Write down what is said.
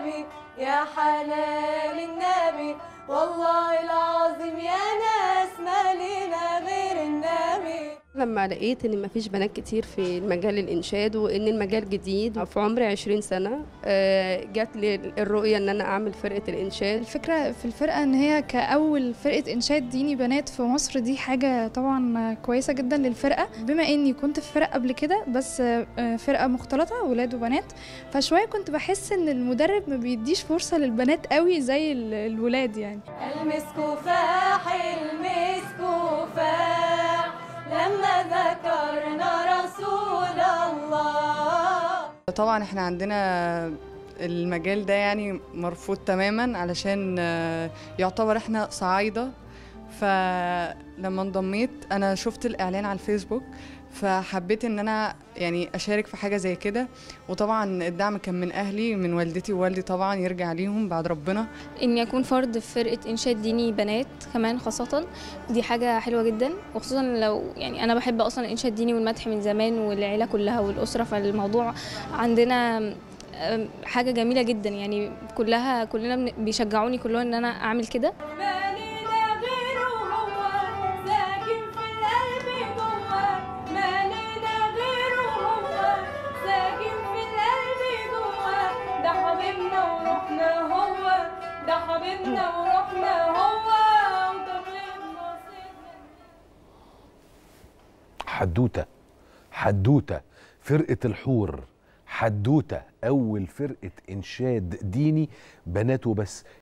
النبي يا حلال النبي والله العظيم يا ناس ما لينا غير النبي لما لقيت ان مفيش بنات كتير في مجال الانشاد وان المجال جديد في عمري 20 سنه آه، جات لي الرؤيه ان انا اعمل فرقه الانشاد الفكرة في الفرقة إن هي كأول فرقة إنشاد ديني بنات في مصر دي حاجة طبعا كويسة جدا للفرقة بما إني كنت في فرقة قبل كده بس آه، فرقة مختلطة ولاد وبنات فشوية كنت بحس إن المدرب ما بيديش فرصة للبنات قوي زي ال- الولاد يعني المسك فاح المسك فاح لما ذكرنا رسول الله طبعا احنا عندنا المجال ده يعني مرفوض تماما علشان آه، يعتبر احنا صعايدة فلما انضميت انا شفت الاعلان على الفيسبوك فحبيت ان انا يعني اشارك في حاجه زي كده وطبعا الدعم كان من اهلي من والدتي ووالدي طبعا يرجع ليهم بعد ربنا اني اكون فرد في فرقه انشاد ديني بنات كمان خاصه دي حاجه حلوه جدا وخصوصا لو يعني انا بحب اصلا الانشاد الديني والمدح من زمان والعيله كلها والاسره فالموضوع عندنا أم، حاجه جميله جدا يعني كلها كلنا بن- بيشجعوني كلهم ان انا اعمل كده ما لينا غيره هو ساكن في القلب جوه ما لينا غيره هو ساكن في القلب جوه ده حبيبنا وروحنا هو ده حبيبنا وروحنا هو وطبيبنا سيدنا حدوته حدوته فرقه الحور حدوته اول فرقه انشاد ديني بنات وبس